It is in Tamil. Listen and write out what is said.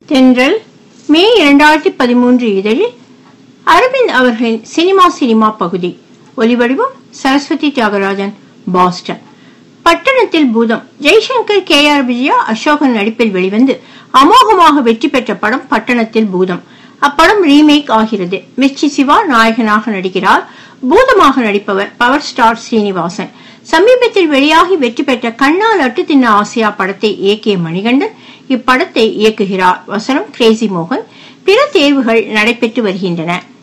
தென்றல் மே இரண்டாயிரத்தி பதிமூன்று இதழில் அரவிந்த் அவர்களின் சினிமா சினிமா பகுதி ஒலிவடிவம் சரஸ்வதி தியாகராஜன் பாஸ்டன் பட்டணத்தில் பூதம் ஜெய்சங்கர் கே ஆர் விஜயா அசோகன் நடிப்பில் வெளிவந்து அமோகமாக வெற்றி பெற்ற படம் பட்டணத்தில் பூதம் அப்படம் ரீமேக் ஆகிறது மிர்ச்சி சிவா நாயகனாக நடிக்கிறார் பூதமாக நடிப்பவர் பவர் ஸ்டார் ஸ்ரீனிவாசன் சமீபத்தில் வெளியாகி வெற்றி பெற்ற கண்ணால் அட்டு தின்ன ஆசியா படத்தை இயக்கிய மணிகண்டன் இப்படத்தை இயக்குகிறார் வசனம் கிரேசி மோகன் பிற தேர்வுகள் நடைபெற்று வருகின்றன